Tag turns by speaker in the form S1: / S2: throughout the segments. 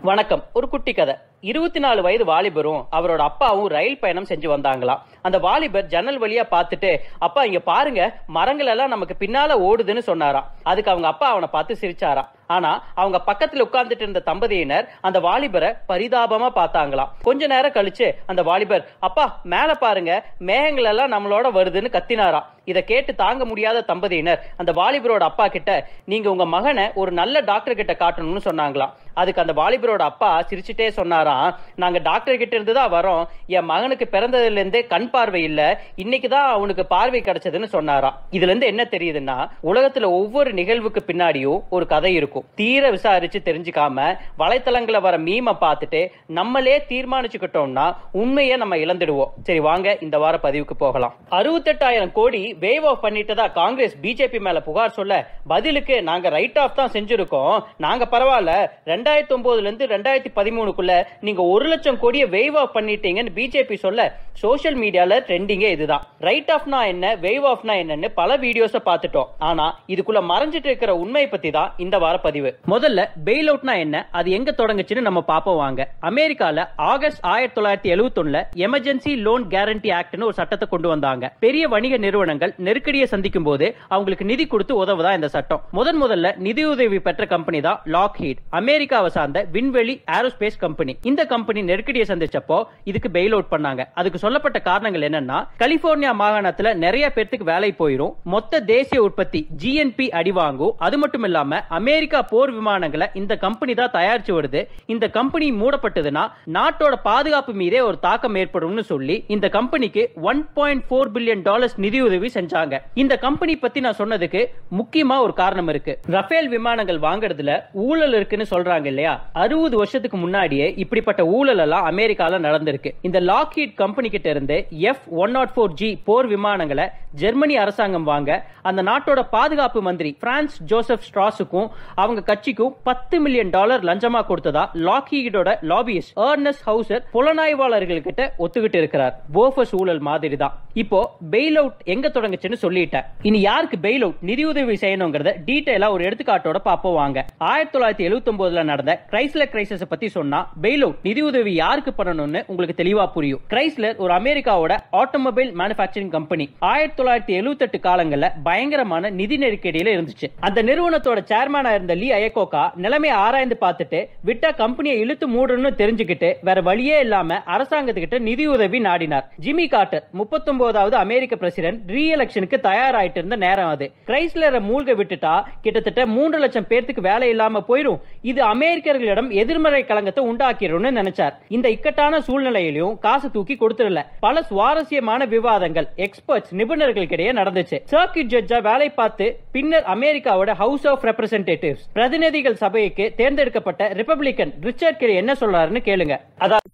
S1: வணக்கம் ஒரு குட்டி கதை இருபத்தி நாலு வயது வாலிபரும் அவரோட அப்பாவும் ரயில் பயணம் செஞ்சு வந்தாங்களாம் அந்த வாலிபர் ஜன்னல் வழியா பார்த்துட்டு அப்பா இங்க பாருங்க மரங்கள் எல்லாம் நமக்கு பின்னால ஓடுதுன்னு சொன்னாராம் அதுக்கு அவங்க அப்பா அவனை பார்த்து சிரிச்சாராம் ஆனா அவங்க பக்கத்துல உட்கார்ந்துட்டு இருந்த தம்பதியினர் அந்த வாலிபரை பரிதாபமா பார்த்தாங்களாம் கொஞ்ச நேரம் கழிச்சு அந்த வாலிபர் அப்பா மேல பாருங்க மேகங்கள் எல்லாம் நம்மளோட வருதுன்னு கத்தினாராம் இதை கேட்டு தாங்க முடியாத தம்பதியினர் அந்த வாலிபரோட அப்பா கிட்ட நீங்க உங்க மகனை ஒரு நல்ல டாக்டர் கிட்ட காட்டணும்னு சொன்னாங்களாம் அதுக்கு அந்த வாலிபரோட அப்பா சிரிச்சுட்டே சொன்னாராம் நாங்க டாக்டர் கிட்ட இருந்து தான் வரோம் என் மகனுக்கு பிறந்ததுல இருந்தே கண் பார்வை இல்ல இன்னைக்கு தான் அவனுக்கு பார்வை கிடைச்சதுன்னு சொன்னாராம் இதுல இருந்து என்ன தெரியுதுன்னா உலகத்துல ஒவ்வொரு நிகழ்வுக்கு பின்னாடியும் ஒரு கதை இருக்கும் தீர விசாரிச்சு தெரிஞ்சுக்காம வலைத்தளங்களை வர மீமை பார்த்துட்டு நம்மளே தீர்மானிச்சுக்கிட்டோம்னா உண்மையை நம்ம இழந்துடுவோம் சரி வாங்க இந்த வார பதிவுக்கு போகலாம் அறுபத்தெட்டாயிரம் கோடி வேவ் ஆஃப் பண்ணிட்டதா காங்கிரஸ் பிஜேபி மேல புகார் சொல்ல பதிலுக்கு நாங்க ரைட் ஆஃப் தான் செஞ்சிருக்கோம் நாங்க பரவாயில்ல ரெண்டாயிரத்தி ஒன்பதுல இருந்து ரெண்டாயிரத்தி பதிமூணுக்குள்ள நீங்க ஒரு லட்சம் கோடியை வேவ் ஆஃப் பண்ணிட்டீங்கன்னு பிஜேபி சொல்ல சோஷியல் மீடியால ட்ரெண்டிங்கே இதுதான் ரைட் ஆஃப்னா என்ன வேவ் ஆஃப்னா என்னன்னு பல வீடியோஸ பார்த்துட்டோம் ஆனா இதுக்குள்ள மறைஞ்சிட்டு இருக்கிற உண்மையை பத்தி தான் இந்த வார பதிவு முதல்ல பெயில் அவுட்னா என்ன அது எங்க தொடங்குச்சுன்னு நம்ம பாப்போம் வாங்க அமெரிக்கால ஆகஸ்ட் ஆயிரத்தி தொள்ளாயிரத்தி எழுபத்தொன்னுல எமர்ஜென்சி லோன் கேரண்டி ஆக்ட்னு ஒரு சட்டத்தை கொண்டு வந்தாங்க பெரிய வணிக நிறுவனங்கள் நெருக்கடியை சந்திக்கும் போது அவங்களுக்கு நிதி கொடுத்து உதவுதான் இந்த சட்டம் முதன் முதல்ல நிதியுதவி பெற்ற கம்பெனி தான் லாக் ஹீட் அமெரிக்காவை சார்ந்த விண்வெளி ஏரோஸ்பேஸ் கம்பெனி இந்த கம்பெனி நெருக்கடியை சந்திச்சப்போ இதுக்கு பெயில் அவுட் பண்ணாங்க அதுக்கு சொல்லப்பட்ட காரணங்கள் என்னன்னா கலிபோர்னியா மாகாணத்துல நிறைய பேர்த்துக்கு வேலை போயிரும் மொத்த தேசிய உற்பத்தி ஜிஎன்பி அடி வாங்கும் அது மட்டும் இல்லாம அமெரிக்கா போர் விமானங்களை இந்த கம்பெனி தான் தயாரிச்சு வருது இந்த கம்பெனி மூடப்பட்டதுன்னா நாட்டோட பாதுகாப்பு மீதே ஒரு தாக்கம் ஏற்படும்னு சொல்லி இந்த கம்பெனிக்கு one point four billion dollars நிதியுதவி செஞ்சாங்க இந்த கம்பெனி பத்தி நான் சொன்னதுக்கு முக்கியமா ஒரு காரணம் இருக்கு ரஃபேல் விமானங்கள் வாங்குறதுல ஊழல் இருக்குன்னு சொல்றாங்க இல்லையா அறுபது வருஷத்துக்கு முன்னாடியே இப்படிப்பட்ட ஊழல் எல்லாம் அமெரிக்கால நடந்திருக்கு இந்த லாக்ஹீட் கம்பெனி கிட்ட இருந்து F one naught four G போர் விமானங்களை ஜெர்மனி அரசாங்கம் வாங்க அந்த நாட்டோட பாதுகாப்பு மந்திரி பிரான்ஸ் ஜோசப் ஸ்ட்ராஸுக்கும் அவங்க கட்சிக்கும் பத்து மில்லியன் டாலர் லஞ்சமா கொடுத்ததா லாக்ஹீடோட லாபியஸ்ட் ஏர்னஸ் ஹவுசர் புலனாய்வாளர்கள் கிட்ட ஒத்துக்கிட்டு இருக்கிறார் போஃபஸ் ஊழல் மாதிரி தான் இப்போ பெயில் அவுட் எங்க தொடங்குச்சுன்னு சொல்லிட்டேன் இனி யாருக்கு பெயில் அவுட் நிதியுதவி செய்யணுங்கிறத டீடைலா ஒரு எடுத்துக்காட்டோட பாப்போம் வாங்க ஆயிரத்தி தொள்ளாயிரத்தி எழுபத்தி ஒன்பதுல நடந்த கிரைஸ்லர் கிரைசிஸ் பத்தி சொன்னா பெயில் அவுட் நிதியுதவி யாருக்கு பண்ணணும்னு உங்களுக்கு தெளிவா புரியும் கிரைஸ்லர் ஒரு அமெரிக்காவோட ஆட்டோமொபைல் மேனுபேக்சரிங் கம்பெனி ஆயிரத்தி தொள்ளாயிரத்தி எழுபத்தி எட்டு காலங்கள்ல பயங்கரமான நிதி நெருக்கடியில இருந்துச்சு அந்த நிறுவனத்தோட சேர்மேனா இருந்த லீ அயக்கோகா நிலைமையை ஆராய்ந்து பார்த்துட்டு விட்டா கம்பெனியை இழுத்து மூடணும்னு தெரிஞ்சுக்கிட்டு வேற வழியே இல்லாம அரசாங்கத்துக்கிட்ட நிதியுதவி நாடினார் ஜிமி கார்டர் முப்பத்தொன்பதாவது அமெரிக்க பிரசிடென்ட் ரீ எலெக்ஷனுக்கு தயாராயிட்டு இருந்த நேரம் அது கிரைஸ்லரை மூழ்க விட்டுட்டா கிட்டத்தட்ட மூன்று லட்சம் பேர்த்துக்கு வேலை இல்லாம போயிரும் இது அமெரிக்கர்களிடம் எதிர்மறை களங்கத்தை உண்டாக்கிடும்னு நினைச்சார் இந்த இக்கட்டான சூழ்நிலையிலும் காசு தூக்கி கொடுத்துடல பல சுவாரஸ்யமான விவாதங்கள் எக்ஸ்பர்ட்ஸ் நிபுணர்களுக்கிடையே நடந்துச்சு சர்க்கிட் ஜட்ஜா வேலை பார்த்து பின்னர் அமெரிக்காவோட ஹவுஸ் ஆஃப் ரெப்ரசன்டேட்டிவ்ஸ் பிரதிநிதிகள் சபைக்கு தேர்ந்தெடுக்கப்பட்ட ரிப்பப்ளிக்கன் ரிச்சர்ட் கெரி என்ன சொல்றாருன்னு கேளுங்க அதாவது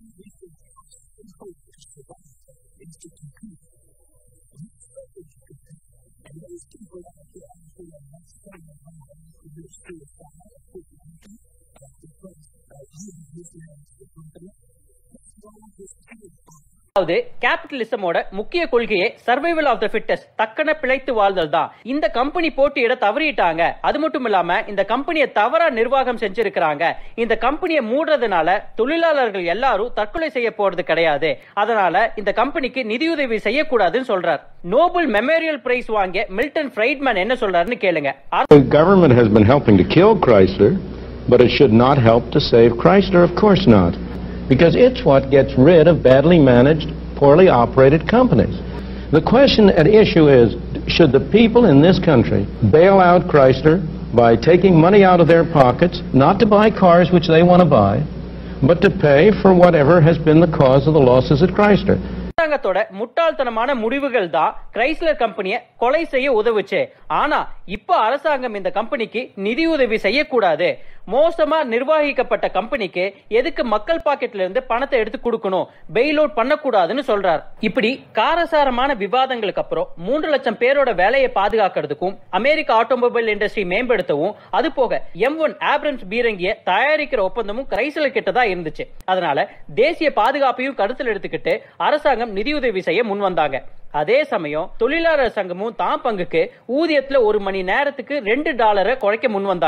S1: அதாவது கேபிட்டலிசமோட முக்கிய கொள்கையே சர்வைவல் ஆஃப் த ஃபிட்டஸ்ட் தக்கன பிழைத்து வாழ்தல் தான் இந்த கம்பெனி போட்டியிட தவறிட்டாங்க அது மட்டும் இல்லாம இந்த கம்பெனியை தவறா நிர்வாகம் செஞ்சிருக்கிறாங்க இந்த கம்பெனியை மூடுறதுனால தொழிலாளர்கள் எல்லாரும் தற்கொலை செய்ய போறது கிடையாது அதனால இந்த கம்பெனிக்கு நிதியுதவி செய்யக்கூடாதுன்னு சொல்றார் நோபல் மெமோரியல் பிரைஸ் வாங்கிய மில்டன் ஃப்ரைட்மேன் என்ன சொல்றாருன்னு கேளுங்க
S2: The government has been helping to kill Chrysler, but it should not help to save Chrysler, of course not. Because it's what gets rid of badly managed, poorly operated companies. The question at issue is, should the people in this country bail out Chrysler by taking money out of their pockets, not to buy cars which they want to buy, but to pay for whatever has been the cause of the losses at Chrysler?
S1: அரசாங்கத்தோட முட்டாள்தனமான முடிவுகள் தான் Chrysler கம்பெனியை கொலை செய்ய உதவுச்சு ஆனா இப்ப அரசாங்கம் இந்த கம்பெனிக்கு நிதியுதவி செய்யக்கூடாது மோசமா நிர்வகிக்கப்பட்ட கம்பெனிக்கு எதுக்கு மக்கள் பாக்கெட்ல இருந்து பணத்தை எடுத்து கொடுக்கணும் பெயில் அவுட் பண்ணக்கூடாதுன்னு சொல்றார் இப்படி காரசாரமான விவாதங்களுக்கு அப்புறம் மூன்று லட்சம் பேரோட வேலையை பாதுகாக்கிறதுக்கும் அமெரிக்க ஆட்டோமொபைல் இண்டஸ்ட்ரி மேம்படுத்தவும் அது போக எம் ஒன் ஆப்ரம்ஸ் பீரங்கிய தயாரிக்கிற ஒப்பந்தமும் கிரைசலர் கிட்ட தான் இருந்துச்சு அதனால தேசிய பாதுகாப்பையும் கருத்தில் எடுத்துக்கிட்டு அரசாங்கம் நிதியுதவி செய்ய முன் வந்தாங்க அதே சமயம் தொழிலாளர் சங்கமும் தான் பங்குக்கு ஊதியத்துல ஒரு மணி நேரத்துக்கு ரெண்டு டாலரை குறைக்க முன் வந்தாங்க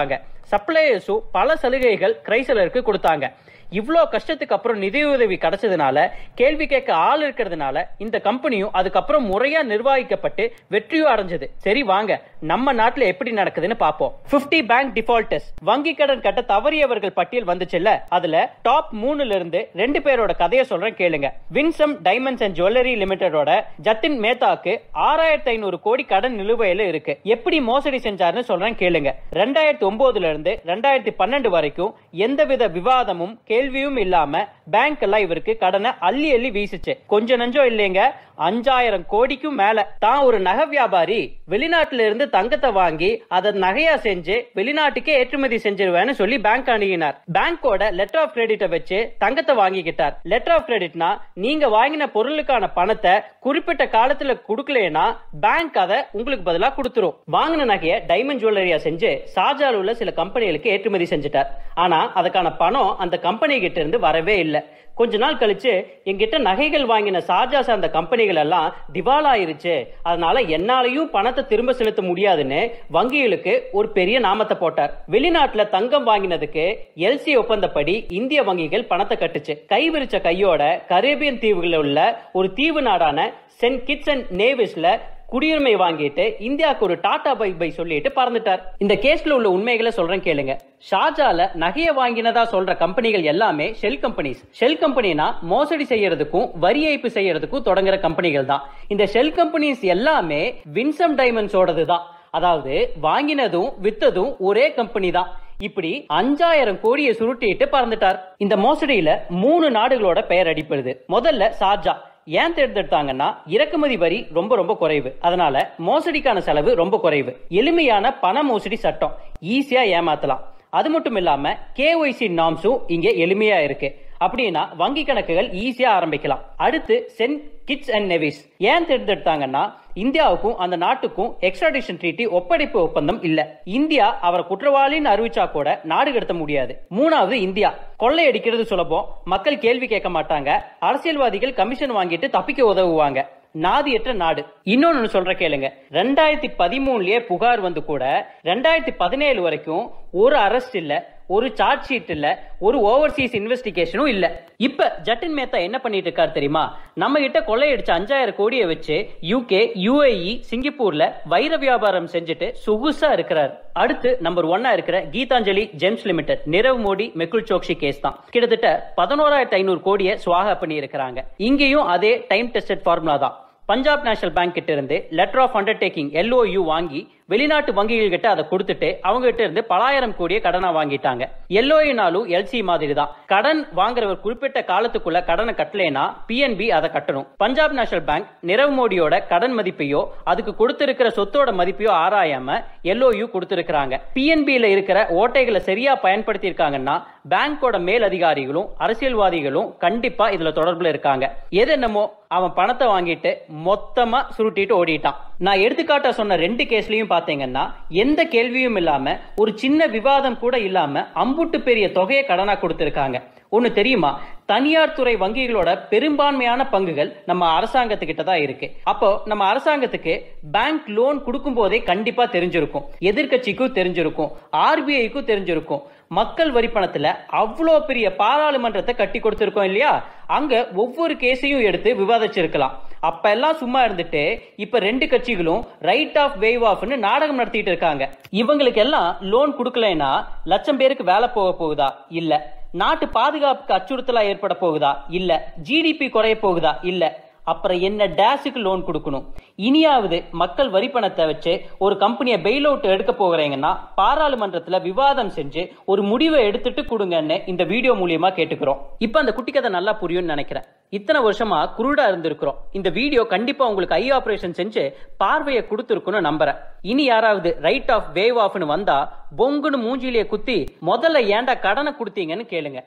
S1: சப்ளையர்ஸும் பல சலுகைகள் கிரைசலருக்கு கொடுத்தாங்க இவ்வளோ கஷ்டத்துக்கு அப்புறம் நிதியுதவி கிடைச்சதுனால கேள்வி கேட்க ஆள் இருக்கிறதுனால இந்த கம்பெனியும் அதுக்கப்புறம் முறையா நிர்வகிக்கப்பட்டு வெற்றியும் அடைஞ்சது சரி வாங்க நம்ம நாட்டுல எப்படி நடக்குதுன்னு பாப்போம் 50 பேங்க் டிஃபால்டர்ஸ் வங்கி கடன் கட்ட தவறியவர்கள் பட்டியல் வந்துச்சுல்ல அதுல டாப் மூணுல இருந்து ரெண்டு பேரோட கதையை சொல்றேன் கேளுங்க வின்சம் டைமண்ட்ஸ் அண்ட் ஜுவல்லரி லிமிடெடோட ஜத்தின் மேத்தாக்கு ஆறாயிரத்தி ஐநூறு கோடி கடன் நிலுவையில இருக்கு எப்படி மோசடி செஞ்சாருன்னு சொல்றேன் கேளுங்க ரெண்டாயிரத்தி ஒன்பதுல இருந்து ரெண்டாயிரத்தி பன்னெண்டு வரைக்கும் எந்தவித விவாதமும் கேள்வியும் இல்லாம பேங்க் எல்லாம் இவருக்கு கடனை அள்ளி அள்ளி வீசுச்சு கொஞ்சம் நஞ்சம் இல்லைங்க அஞ்சாயிரம் கோடிக்கும் மேல தான் ஒரு நகை வியாபாரி வெளிநாட்டுல இருந்து தங்கத்தை வாங்கி அதை நகையா செஞ்சு வெளிநாட்டுக்கே ஏற்றுமதி செஞ்சிருவேன்னு சொல்லி பேங்க் அணுகினார் பேங்கோட லெட்டர் ஆஃப் கிரெடிட்டை வச்சு தங்கத்தை வாங்கிக்கிட்டார் லெட்டர் ஆஃப் கிரெடிட்னா நீங்க வாங்கின பொருளுக்கான பணத்தை குறிப்பிட்ட காலத்துல கொடுக்கலனா பேங்க் அதை உங்களுக்கு பதிலா கொடுத்துரும் வாங்கின நகையை டைமண்ட் ஜுவல்லரியா செஞ்சு ஷார்ஜால உள்ள சில கம்பெனிகளுக்கு ஏற்றுமதி செஞ்சுட்டார் ஆனா அதுக்கான பணம் அந்த கம்பெனி கிட்ட இருந்து வரவே இல்லை கொஞ்ச நாள் கழிச்சு எங்கிட்ட நகைகள் வாங்கின சார்ஜா சார்ந்த கம்பெனிகள் எல்லாம் திவால் ஆயிருச்சு அதனால என்னாலையும் பணத்தை திரும்ப செலுத்த முடியாதுன்னு வங்கிகளுக்கு ஒரு பெரிய நாமத்தை போட்டார் வெளிநாட்டுல தங்கம் வாங்கினதுக்கு எல்சி ஒப்பந்தப்படி இந்திய வங்கிகள் பணத்தை கட்டுச்சு கை விரிச்ச கையோட கரேபியன் தீவுகளில் உள்ள ஒரு தீவு நாடான சென்ட் கிட்ஸ் அண்ட் நேவிஸ்ல குடியுரிமை வாங்கிட்டு இந்தியாவுக்கு ஒரு டாடா பை பை சொல்லிட்டு பறந்துட்டார் இந்த கேஸ்ல உள்ள உண்மைகளை சொல்றேன் கேளுங்க ஷார்ஜால நகையை வாங்கினதா சொல்ற கம்பெனிகள் எல்லாமே ஷெல் கம்பெனிஸ் ஷெல் கம்பெனினா மோசடி செய்யறதுக்கும் வரி ஏய்ப்பு செய்யறதுக்கும் தொடங்குற கம்பெனிகள் தான் இந்த ஷெல் கம்பெனிஸ் எல்லாமே வின்சம் டைமண்ட்ஸோடது தான் அதாவது வாங்கினதும் வித்ததும் ஒரே கம்பெனி தான் இப்படி அஞ்சாயிரம் கோடியை சுருட்டிட்டு பறந்துட்டார் இந்த மோசடியில மூணு நாடுகளோட பெயர் அடிப்படுது முதல்ல சார்ஜா ஏன் தேர்ந்தெடுத்தாங்கன்னா இறக்குமதி வரி ரொம்ப ரொம்ப குறைவு அதனால மோசடிக்கான செலவு ரொம்ப குறைவு எளிமையான பண மோசடி சட்டம் ஈஸியா ஏமாத்தலாம் அது மட்டும் இல்லாம கேஒய்சி நாம்ஸும் இங்க எளிமையா இருக்கு அப்படின்னா வங்கி கணக்குகள் ஈஸியா ஆரம்பிக்கலாம் அடுத்து சென்ட் கிட்ஸ் அண்ட் நெவிஸ் ஏன் தேர்ந்தெடுத்தாங்கன்னா இந்தியாவுக்கும் அந்த நாட்டுக்கும் எக்ஸ்ட்ராடிஷன் ட்ரீட்டி ஒப்படைப்பு ஒப்பந்தம் இல்ல இந்தியா அவரை குற்றவாளின்னு அறிவிச்சா கூட நாடு கடத்த முடியாது மூணாவது இந்தியா கொள்ளையடிக்கிறது சுலபம் மக்கள் கேள்வி கேட்க மாட்டாங்க அரசியல்வாதிகள் கமிஷன் வாங்கிட்டு தப்பிக்க உதவுவாங்க நாதியற்ற நாடு இன்னொன்னு சொல்ற கேளுங்க ரெண்டாயிரத்தி பதிமூணுலயே புகார் வந்து கூட ரெண்டாயிரத்தி பதினேழு வரைக்கும் ஒரு அரெஸ்ட் இல்ல ஒரு சார்ஜ் ஷீட் இல்ல ஒரு ஓவர்சீஸ் இன்வெஸ்டிகேஷனும் இல்ல இப்ப ஜட்டின் மேத்தா என்ன பண்ணிட்டு இருக்காரு தெரியுமா நம்ம கிட்ட கொள்ளையடிச்ச அஞ்சாயிரம் கோடியை வச்சு யூகே யுஏஇ சிங்கப்பூர்ல வைர வியாபாரம் செஞ்சுட்டு சொகுசா இருக்கிறார் அடுத்து நம்பர் ஒன்னா இருக்கிற Gitanjali gems limited Nirav Modi Mehul Choksi case தான் கிட்டத்தட்ட பதினோராயிரத்தி ஐநூறு கோடியை சுவாகா பண்ணி இருக்கிறாங்க இங்கேயும் அதே டைம் டெஸ்டட் ஃபார்முலா தான் பஞ்சாப் நேஷனல் பேங்க் கிட்ட இருந்து லெட்டர் ஆஃப் அண்டர்டேக்கிங் எல்ஓயு வாங்கி வெளிநாட்டு வங்கிகள் கிட்ட அதை கொடுத்துட்டு அவங்க கிட்ட இருந்து பலாயிரம் கோடியை கடனா வாங்கிட்டாங்க எல்ஓயினாலும் எல்சி மாதிரி தான் கடன் வாங்குறவர் குறிப்பிட்ட காலத்துக்குள்ள கடனை கட்டலைனா பிஎன்பி அதை கட்டணும் பஞ்சாப் நேஷனல் பேங்க் நிரவ் மோடியோட கடன் மதிப்பையோ அதுக்கு கொடுத்திருக்கிற சொத்தோட மதிப்பையோ ஆராயாம எல்ஓயு கொடுத்திருக்கிறாங்க பிஎன்பியில இருக்கிற ஓட்டைகளை சரியா பயன்படுத்தி இருக்காங்கன்னா பேங்கோட மேல் அதிகாரிகளும் அரசியல்வாதிகளும் கண்டிப்பா இதுல தொடர்புல இருக்காங்க எது என்னமோ அவன் பணத்தை வாங்கிட்டு மொத்தமா சுருட்டிட்டு ஓடிட்டான் நான் எடுத்துக்காட்ட சொன்ன ரெண்டு கேஸ்லயும் பாத்தீங்கன்னா எந்த கேள்வியும் இல்லாம ஒரு சின்ன விவாதம் கூட இல்லாம அம்புட்டு பெரிய தொகையை கடனா கொடுத்திருக்காங்க ஒன்னு தெரியுமா தனியார் துறை வங்கிகளோட பெரும்பான்மையான பங்குகள் நம்ம அரசாங்கத்துக்கிட்ட தான் இருக்கு அப்போ நம்ம அரசாங்கத்துக்கு பேங்க் லோன் கொடுக்கும் போதே கண்டிப்பா தெரிஞ்சிருக்கும் எதிர்க்கட்சிக்கும் தெரிஞ்சிருக்கும் ஆர்பிஐக்கும் தெரிஞ்சிருக்கும் மக்கள் வரி பணத்துல அவ்வளோ பெரிய பாராளுமன்றத்தை கட்டி கொடுத்திருக்கோம் இல்லையா அங்க ஒவ்வொரு கேஸையும் எடுத்து விவாதிச்சிருக்கலாம் அப்ப எல்லாம் சும்மா இருந்துட்டு இப்ப ரெண்டு கட்சிகளும் ரைட் ஆஃப் வேவ் ஆஃப்னு நாடகம் நடத்திட்டு இருக்காங்க இவங்களுக்கு எல்லாம் லோன் கொடுக்கலைன்னா லட்சம் பேருக்கு வேலை போக போகுதா இல்ல நாட்டு பாதுகாப்புக்கு அச்சுறுத்தலா ஏற்பட போகுதா இல்ல ஜிடிபி குறைய போகுதா இல்ல அப்புறம் என்ன டேஷுக்கு லோன் கொடுக்கணும் இனியாவது மக்கள் வரி பணத்தை வச்சு ஒரு கம்பெனியை பெயில் அவுட் எடுக்க போகிறீங்கன்னா பாராளுமன்றத்துல விவாதம் செஞ்சு ஒரு முடிவை எடுத்துட்டு கொடுங்கன்னு இந்த வீடியோ மூலியமா கேட்டுக்கிறோம் இப்ப அந்த குட்டி கதை நல்லா புரியும்னு நினைக்கிறேன் இத்தனை வருஷமா குருடா இருந்திருக்கிறோம் இந்த வீடியோ கண்டிப்பா உங்களுக்கு ஐ ஆபரேஷன் செஞ்சு பார்வையை கொடுத்துருக்குன்னு நம்புறேன் இனி யாராவது ரைட் ஆஃப் வேவ் ஆஃப்னு வந்தா பொங்குன்னு மூஞ்சிலேயே குத்தி முதல்ல ஏன்டா கடனை கொடுத்தீங்கன்னு கேளுங்க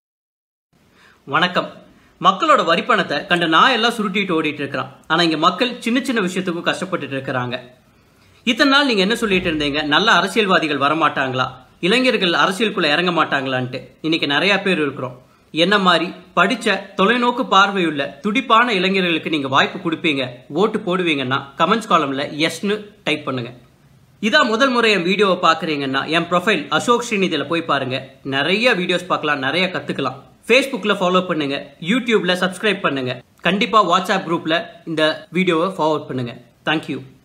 S1: வணக்கம் மக்களோட வரிப்பணத்தை கண்ட நான் எல்லாம் சுருட்டிட்டு ஓடிட்டு இருக்கிறான் ஆனா இங்க மக்கள் சின்ன சின்ன விஷயத்துக்கும் கஷ்டப்பட்டுட்டு இருக்கிறாங்க இத்தனை நாள் நீங்க என்ன சொல்லிட்டு இருந்தீங்க நல்ல அரசியல்வாதிகள் வரமாட்டாங்களா இளைஞர்கள் அரசியலுக்குள்ள இறங்க மாட்டாங்களான்ட்டு இன்னைக்கு நிறைய பேர் இருக்கிறோம் என்ன மாதிரி படிச்ச தொலைநோக்கு பார்வையுள்ள துடிப்பான இளைஞர்களுக்கு நீங்க வாய்ப்பு கொடுப்பீங்க ஓட்டு போடுவீங்கன்னா கமெண்ட்ஸ் காலம்ல எஸ்னு டைப் பண்ணுங்க இதான் முதல் முறை என் வீடியோவை பார்க்குறீங்கன்னா என் ப்ரொஃபைல் அசோக் ஸ்ரீநிதியில் போய் பாருங்க நிறைய வீடியோஸ் பார்க்கலாம் நிறைய கற்றுக்கலாம் ஃபேஸ்புக்கில் ஃபாலோ பண்ணுங்க யூடியூப்ல சப்ஸ்கிரைப் பண்ணுங்க கண்டிப்பாக வாட்ஸ்அப் குரூப்பில் இந்த வீடியோவை ஃபார்வர்ட் பண்ணுங்க தேங்க்யூ